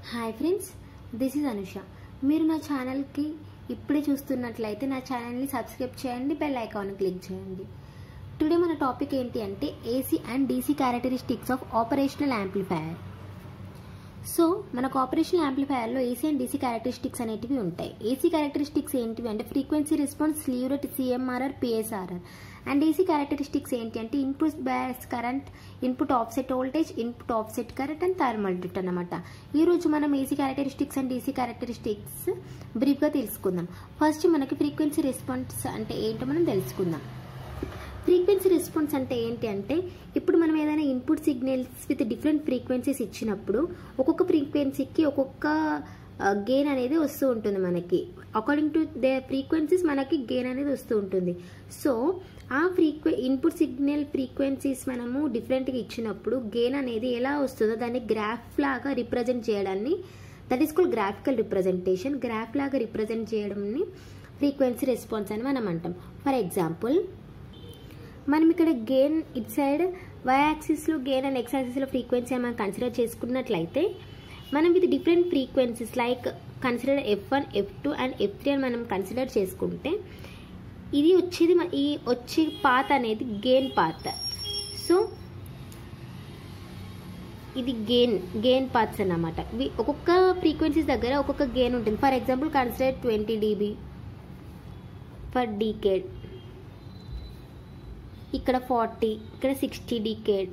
hi friends this is Anusha మీరు నా ఛానల్కి ఇప్పుడే చూస్తున్నట్లయితే నా ఛానల్ని సబ్స్క్రైబ్ చేయండి బెల్ ఐకాన్ క్లిక్ చేయండి టుడే మన టాపిక్ ఏంటి అంటే AC and DC characteristics of operational amplifier so మనకు ఆపరేషనల్ యాంప్లిఫైయర్లో ఏసీ అండ్ డీసీ క్యారెక్టరిస్టిక్స్ అనేటివి ఉంటాయి ఏసీ క్యారెక్టరిస్టిక్స్ ఏంటివి అంటే frequency response slew rate CMRR PSRR and AC characteristics ఏంటి అంటే input bias current input offset voltage input offset current and thermal drift అనమాట ఈ రోజు మనం AC characteristics and DC characteristics బ్రీఫ్గా తెలుసుకుందాం ఫస్ట్ మనకి ఫ్రీక్వెన్సీ రెస్పాన్స్ అంటే ఏంటో మనం తెలుసుకుందాం ఫ్రీక్వెన్సీ రెస్పాన్స్ అంటే ఏంటి అంటే ఇప్పుడు మనం ఏదైనా input signals with different frequencies ఇచ్చినప్పుడు ఒక్కొక్క ఫ్రీక్వెన్సీకి ఒక్కొక్క గెయిన్ అనేది వస్తూ ఉంటుంది మనకి అకార్డింగ్ టు ద ఫ్రీక్వెన్సీస్ మనకి గెయిన్ అనేది వస్తూ ఉంటుంది సో ఆ ఫ్రీక్వె ఇన్పుట్ సిగ్నల్ ఫ్రీక్వెన్సీస్ మనము డిఫరెంట్గా ఇచ్చినప్పుడు గెయిన్ అనేది ఎలా వస్తుందో దాన్ని గ్రాఫ్ లాగా రిప్రజెంట్ చేయడాన్ని that is called graphical representation graph లాగా రిప్రజెంట్ చేయడంని ఫ్రీక్వెన్సీ రెస్పాన్స్ అని మనం అంటాం ఫర్ ఎగ్జాంపుల్ మనం ఇక్కడ గెయిన్ ఇట్ సైడ్ వై యాక్సిస్లో గెయిన్ అండ్ ఎక్స్ యాక్సిస్లో ఫ్రీక్వెన్సీ అని మనం కన్సిడర్ చేసుకున్నట్లయితే మనం with different frequencies like consider f one f two and f three అని మనం కన్సిడర్ చేసుకుంటే ఇది వచ్చేది మ- ఈ వచ్చే పాత్ అనేది గెయిన్ పాత్ సో ఇది గెయిన్ గెయిన్ పాత్స్ అన్నమాట వి- ఒక్కొక్క ఫ్రీక్వెన్సీస్ దగ్గర ఒక్కొక్క గెయిన్ ఉంటుంది for example consider twenty dB for decade ఇక్కడ ఫార్టీ ఇక్కడ sixty decade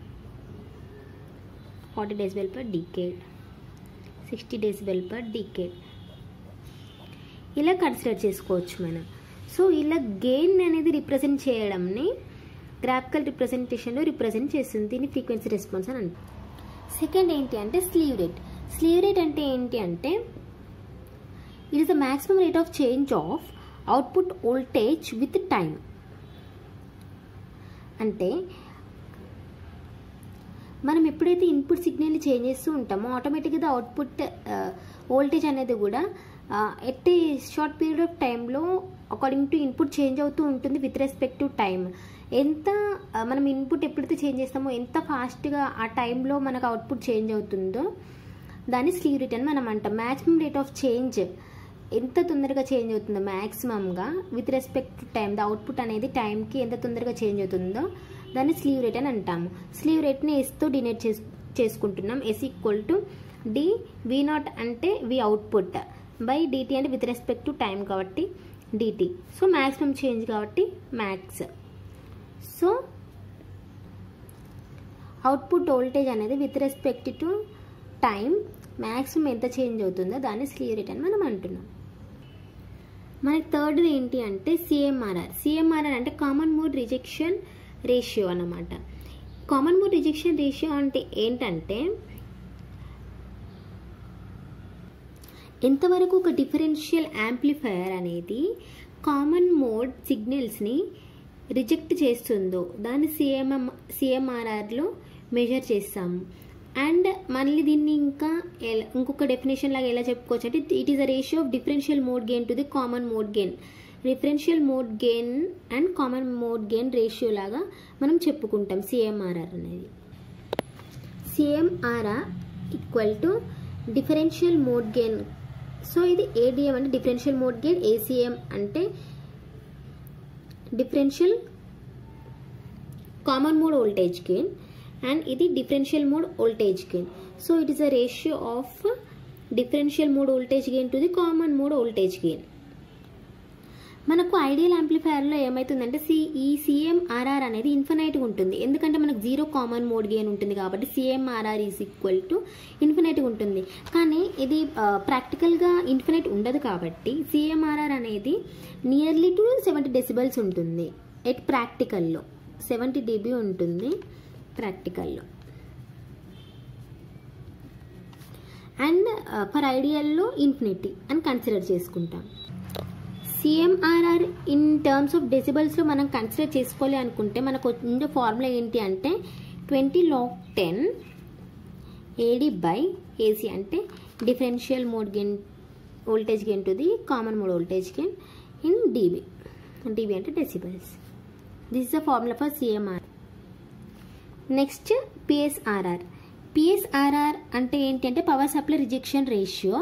forty decibel per decade sixty decibel per decade ఇలా కన్సిడర్ చేసుకోవచ్చు మనం సో ఇలా గెయిన్ అనేది రిప్రజెంట్ చేయడంని గ్రాఫికల్ రిప్రజెంటేషన్లో రిప్రజెంట్ చేస్తుంది దీన్ని ఫ్రీక్వెన్సీ రెస్పాన్స్ అని అంటారు సెకండ్ ఏంటి అంటే స్లీవ్ రేట్ స్లీవ్ రేట్ అంటే ఏంటి అంటే it is the maximum rate of change of output voltage with time అంటే మనం ఎప్పుడైతే ఇన్పుట్ సిగ్నల్ని చేంజ్ చేస్తూ ఉంటామో ఆటోమేటిక్గా అవుట్పుట్ వోల్టేజ్ అనేది కూడా at a short period of టైంలో అకార్డింగ్ టు ఇన్పుట్ చేంజ్ అవుతూ ఉంటుంది విత్ రెస్పెక్ట్ టు టైం ఎంత ఆ, మనం ఇన్పుట్ ఎప్పుడైతే చేంజ్ చేస్తామో ఎంత ఫాస్ట్గా ఆ టైంలో మనకు అవుట్పుట్ చేంజ్ అవుతుందో దాన్ని స్లీవ్ రేట్ అని మనం అంటాం మ్యాక్సిమం రేట్ ఆఫ్ చేంజ్ ఎంత తొందరగా చేంజ్ అవుతుందో మ్యాక్సిమంగా with respect to time the output అనేది టైంకి ఎంత తొందరగా చేంజ్ అవుతుందో దాన్ని స్లీవ్ రేట్ అని అంటాము స్లీవ్ రేట్ని ఎస్తో డినేట్ చేసు చేసుకుంటున్నాం S equal to d v naught అంటే వి అవుట్పుట్ బై డిటి అంటే విత్ రెస్పెక్ట్ టు టైం కాబట్టి డిటి సో మ్యాక్సిమం చేంజ్ కాబట్టి మ్యాక్స్ సో అవుట్పుట్ వోల్టేజ్ అనేది with respect to time maximum ఎంత చేంజ్ అవుతుందో దాన్ని స్లీవ్ రేట్ అని మనం అంటున్నాం మనకి థర్డ్ ఏంటి అంటే సిఎంఆర్ఆర్ సిఎంఆర్ఆర్ అంటే కామన్ మోడ్ రిజెక్షన్ రేషియో అన్నమాట కామన్ మోడ్ రిజెక్షన్ రేషియో అంటే ఏంటంటే ఎంతవరకు ఒక డిఫరెన్షియల్ యాంప్లిఫైయర్ అనేది కామన్ మోడ్ సిగ్నల్స్ని రిజెక్ట్ చేస్తుందో దాన్ని సిఎంఎం సిఎంఆర్ఆర్లో మెజర్ చేస్తాము అండ్ మళ్ళీ దీన్ని ఇంకా ఎలా ఇంకొక డెఫినేషన్ లాగా ఎలా చెప్పుకోవచ్చు అంటే it is a ratio of differential mode gain to the common mode gain differential mode gain and common mode gain ratio లాగా మనం చెప్పుకుంటాం సిఎంఆర్ఆర్ అనేది CMRR equal to differential mode gain so ఇది ఏడిఎం అంటే డిఫరెన్షియల్ మోడ్ గెయిన్ ఏసీఎం అంటే differential common mode voltage gain and ఇది differential mode voltage gain so it is a ratio of differential mode voltage gain to the common mode voltage gain మనకు ideal యాంప్లిఫైయర్లో ఏమవుతుందంటే సి ఈ CMRR అనేది ఇన్ఫినైట్గా ఉంటుంది ఎందుకంటే మనకు జీరో కామన్ మోడ్ గెయిన్ ఉంటుంది కాబట్టి సిఎంఆర్ఆర్ ఈజ్ ఈక్వల్ టు ఇన్ఫినైట్గా ఉంటుంది కానీ ఇది ప్రాక్టికల్గా ఇన్ఫినైట్ ఉండదు కాబట్టి సిఎంఆర్ఆర్ అనేది నియర్లీ టు సెవెంటీ డెసిబల్స్ ఉంటుంది ఎట్ ప్రాక్టికల్లో సెవెంటీ డీబీ ఉంటుంది ప్రాక్టికల్లో అండ్ ఫర్ ఐడియల్లో ఇన్ఫినిటీ అని కన్సిడర్ చేసుకుంటాం సిఎంఆర్ఆర్ ఇన్ టర్మ్స్ ఆఫ్ డెసిబల్స్లో మనం కన్సిడర్ చేసుకోవాలి అనుకుంటే మనకు ఉండే ఫార్ములా ఏంటి అంటే twenty log ten AD by AC అంటే differential mode gain voltage gain to the common mode voltage gain in DB DB అంటే decibels this is the formula for CMR next PSRR PSRR అంటే ఏంటి అంటే power supply rejection ratio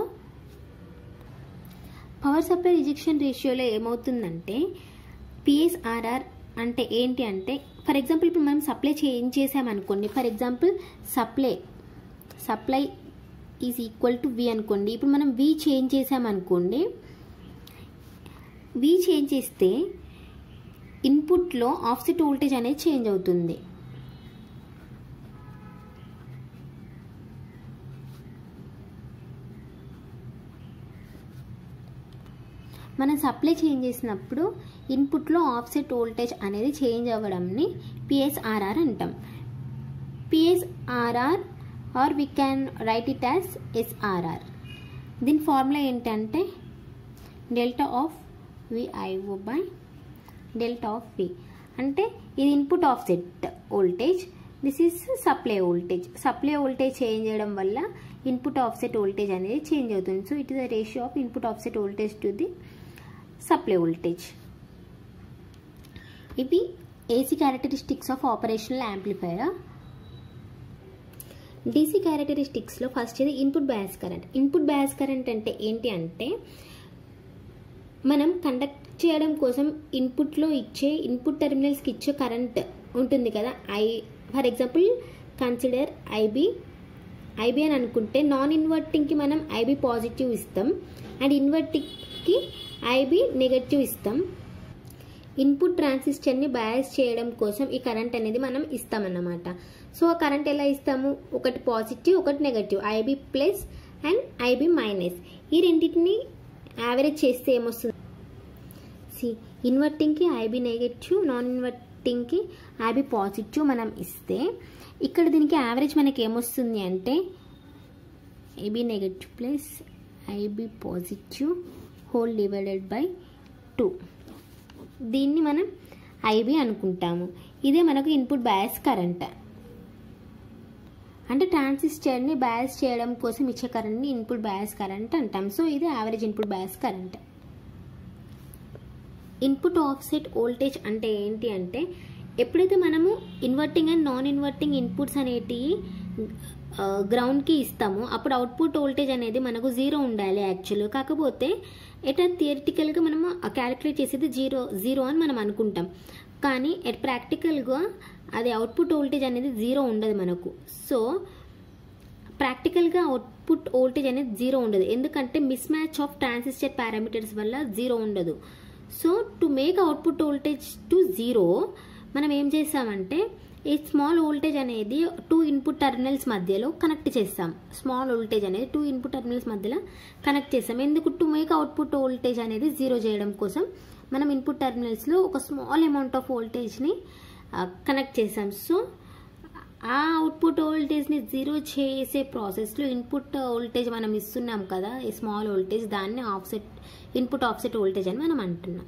power supply rejection రేషియోలో ఏమవుతుందంటే PSRR అంటే ఏంటి అంటే for example ఇప్పుడు మనం సప్లై చేంజ్ చేసామనుకోండి for example supply supply is equal to v అనుకోండి ఇప్పుడు మనం వి చేంజ్ చేసామనుకోండి వి చేంజ్ చేస్తే ఇన్పుట్లో ఆఫ్సెట్ వోల్టేజ్ అనేది చేంజ్ అవుతుంది మనం సప్లై చేంజ్ చేసినప్పుడు ఇన్పుట్లో ఆఫ్సెట్ వోల్టేజ్ అనేది చేంజ్ అవ్వడంని పిఎస్ఆర్ఆర్ అంటాం PSRR or we can write it as SRR దీని ఫార్ములా ఏంటంటే delta of VIO by delta of v అంటే ఇది input offset voltage this is supply voltage supply voltage change చేయడం వల్ల ఇన్పుట్ ఆఫ్సెట్ వోల్టేజ్ అనేది change అవుతుంది so it is the ratio of input offset voltage to the supply voltage ఇవి AC characteristics of operational amplifier DC క్యారెక్టరిస్టిక్స్లో first ఇది input bias current input bias current అంటే ఏంటి అంటే మనం కండక్ట్ చేయడం కోసం ఇన్పుట్లో ఇచ్చే ఇన్పుట్ టెర్మినల్స్కి ఇచ్చే కరెంట్ ఉంటుంది కదా I for example consider IB IB అని అనుకుంటే నాన్ ఇన్వర్టింగ్కి మనం ఐబీ పాజిటివ్ ఇస్తాం అండ్ ఇన్వర్టింగ్కి ఐబీ నెగటివ్ ఇస్తాం ఇన్పుట్ ట్రాన్సిస్టర్ని బయాస్ చేయడం కోసం ఈ కరెంట్ అనేది మనం ఇస్తామన్నమాట సో ఆ కరెంట్ ఎలా ఇస్తాము ఒకటి పాజిటివ్ ఒకటి negative IB plus and IB minus ఈ రెండింటిని యావరేజ్ చేస్తే ఏమొస్తుంది సి ఇన్వర్టింగ్కి ఐబీ నెగటివ్ నాన్ ఇన్వర్టింగ్కి ఐబీ పాజిటివ్ మనం ఇస్తే ఇక్కడ దీనికి యావరేజ్ మనకి ఏమొస్తుంది అంటే IB negative plus IB positive whole divided by two దీన్ని మనం ఐబీ అనుకుంటాము ఇదే మనకు ఇన్పుట్ బయాస్ కరెంట్ అంటే ట్రాన్సిస్టర్ని బయాస్ చేయడం కోసం ఇచ్చే కరెంట్ని ఇన్పుట్ బయాస్ కరెంట్ అంటాం సో ఇది average input bias current input offset voltage అంటే ఏంటి అంటే ఎప్పుడైతే మనము inverting and non inverting inputs అనేటివి గ్రౌండ్కి ఇస్తామో అప్పుడు అవుట్పుట్ వోల్టేజ్ అనేది మనకు జీరో ఉండాలి యాక్చువల్గా కాకపోతే ఎట్ థియరిటికల్గా మనము క్యాలిక్యులేట్ చేసేది జీరో జీరో అని మనం అనుకుంటాం కానీ ఎట్ ప్రాక్టికల్గా అది అవుట్పుట్ వోల్టేజ్ అనేది జీరో ఉండదు మనకు సో ప్రాక్టికల్గా అవుట్పుట్ వోల్టేజ్ అనేది జీరో ఉండదు ఎందుకంటే mismatch of transistor parameters వల్ల జీరో ఉండదు so to make output voltage to zero మనం ఏం చేస్తామంటే ఈ స్మాల్ వోల్టేజ్ అనేది టూ ఇన్పుట్ టెర్మినల్స్ మధ్యలో కనెక్ట్ చేస్తాం స్మాల్ వోల్టేజ్ అనేది టూ ఇన్పుట్ టెర్మినల్స్ మధ్యలో కనెక్ట్ చేస్తాం ఎందుకు టు మేక్ అవుట్పుట్ వోల్టేజ్ అనేది జీరో చేయడం కోసం మనం ఇన్పుట్ టెర్మినల్స్లో ఒక స్మాల్ అమౌంట్ ఆఫ్ వోల్టేజ్ని కనెక్ట్ చేసాం సో ఆ అవుట్పుట్ వోల్టేజ్ని జీరో చేసే ప్రాసెస్లో ఇన్పుట్ వోల్టేజ్ మనం ఇస్తున్నాం కదా ఈ స్మాల్ వోల్టేజ్ దాన్ని ఆఫ్సెట్ ఇన్పుట్ ఆఫ్సెట్ వోల్టేజ్ అని మనం అంటున్నాం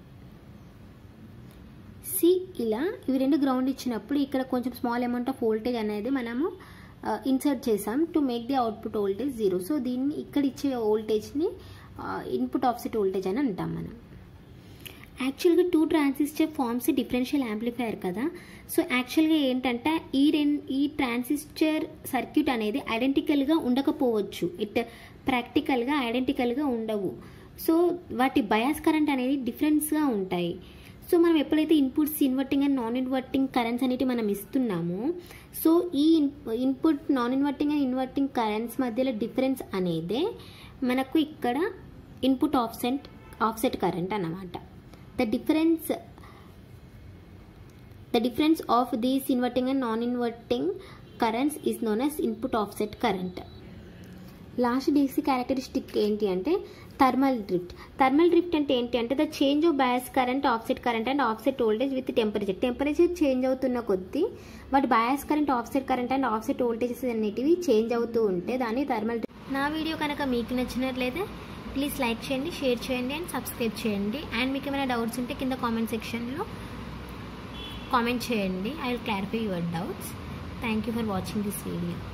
సి ఇలా ఇవి రెండు గ్రౌండ్ ఇచ్చినప్పుడు ఇక్కడ కొంచెం స్మాల్ అమౌంట్ ఆఫ్ వోల్టేజ్ అనేది మనము ఇన్సర్ట్ చేసాం to make the output voltage zero so దీన్ని ఇక్కడ ఇచ్చే వోల్టేజ్ని ఇన్పుట్ ఆఫ్సెట్ వోల్టేజ్ అని అంటాం మనం యాక్చువల్గా two transistor forms differential amplifier కదా సో యాక్చువల్గా ఏంటంటే ఈ రెం ఈ ట్రాన్సిస్టర్ సర్క్యూట్ అనేది ఐడెంటికల్గా ఉండకపోవచ్చు ఇట్ ప్రాక్టికల్గా ఐడెంటికల్గా ఉండవు సో వాటి బయాస్ కరెంట్ అనేది డిఫరెన్స్గా ఉంటాయి సో మనం ఎప్పుడైతే inputs inverting and non inverting currents అనేవి మనం ఇస్తున్నామో సో ఈ input non inverting and inverting currents మధ్యలో డిఫరెన్స్ అనేదే మనకు ఇక్కడ ఇన్పుట్ ఆఫ్సెట్ ఆఫ్సెట్ కరెంట్ అన్నమాట the difference the difference of these inverting and non-inverting currents is known as input offset current last DC characteristic ఏంటి అంటే thermal drift thermal drift అంటే ఏంటి అంటే the change of bias current offset current and offset voltage with temperature temperature change అవుతున్న కొద్దీ వాటి bias current offset current and offset voltages అనేటివి change అవుతూ ఉంటే దాన్ని థర్మల్ నా వీడియో కనుక మీకు నచ్చినట్లయితే ప్లీజ్ లైక్ చేయండి షేర్ చేయండి అండ్ సబ్స్క్రైబ్ చేయండి అండ్ మీకు ఏమైనా డౌట్స్ ఉంటే కింద కామెంట్ సెక్షన్లో కామెంట్ చేయండి I will clarify your doubts thank you for watching this video